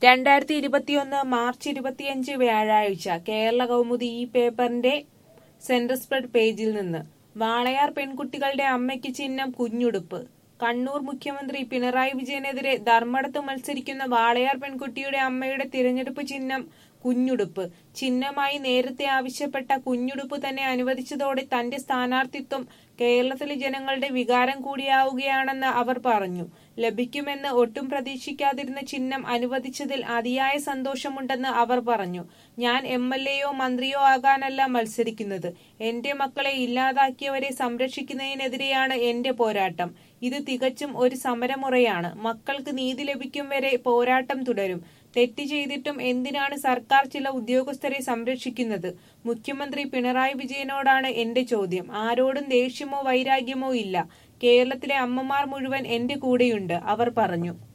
രണ്ടായിരത്തി ഇരുപത്തിയൊന്ന് മാർച്ച് ഇരുപത്തിയഞ്ച് വ്യാഴാഴ്ച കേരള കൗമുദി ഈ പേപ്പറിന്റെ സെന്റർ സ്പ്രെഡ് പേജിൽ നിന്ന് വാളയാർ പെൺകുട്ടികളുടെ അമ്മയ്ക്ക് ചിഹ്നം കുഞ്ഞുടുപ്പ് കണ്ണൂർ മുഖ്യമന്ത്രി പിണറായി വിജയനെതിരെ ധർമ്മടത്ത് മത്സരിക്കുന്ന വാളയാർ പെൺകുട്ടിയുടെ അമ്മയുടെ തിരഞ്ഞെടുപ്പ് ചിഹ്നം കുഞ്ഞുടുപ്പ് ചിഹ്നമായി നേരത്തെ ആവശ്യപ്പെട്ട കുഞ്ഞുടുപ്പ് തന്നെ അനുവദിച്ചതോടെ തന്റെ സ്ഥാനാർത്ഥിത്വം കേരളത്തിലെ ജനങ്ങളുടെ വികാരം കൂടിയാവുകയാണെന്ന് അവർ പറഞ്ഞു ലഭിക്കുമെന്ന് ഒട്ടും പ്രതീക്ഷിക്കാതിരുന്ന ചിഹ്നം അനുവദിച്ചതിൽ അതിയായ സന്തോഷമുണ്ടെന്ന് അവർ പറഞ്ഞു ഞാൻ എം എൽ എയോ മന്ത്രിയോ ആകാനല്ല മത്സരിക്കുന്നത് എന്റെ മക്കളെ ഇല്ലാതാക്കിയവരെ സംരക്ഷിക്കുന്നതിനെതിരെയാണ് എന്റെ പോരാട്ടം ഇത് തികച്ചും ഒരു സമരമുറയാണ് മക്കൾക്ക് നീതി ലഭിക്കും വരെ പോരാട്ടം തുടരും തെറ്റ് ചെയ്തിട്ടും എന്തിനാണ് സർക്കാർ ചില ഉദ്യോഗസ്ഥരെ സംരക്ഷിക്കുന്നത് മുഖ്യമന്ത്രി പിണറായി വിജയനോടാണ് എന്റെ ചോദ്യം ആരോടും ദേഷ്യമോ വൈരാഗ്യമോ ഇല്ല കേരളത്തിലെ അമ്മമാർ മുഴുവൻ എന്റെ കൂടെയുണ്ട് അവർ പറഞ്ഞു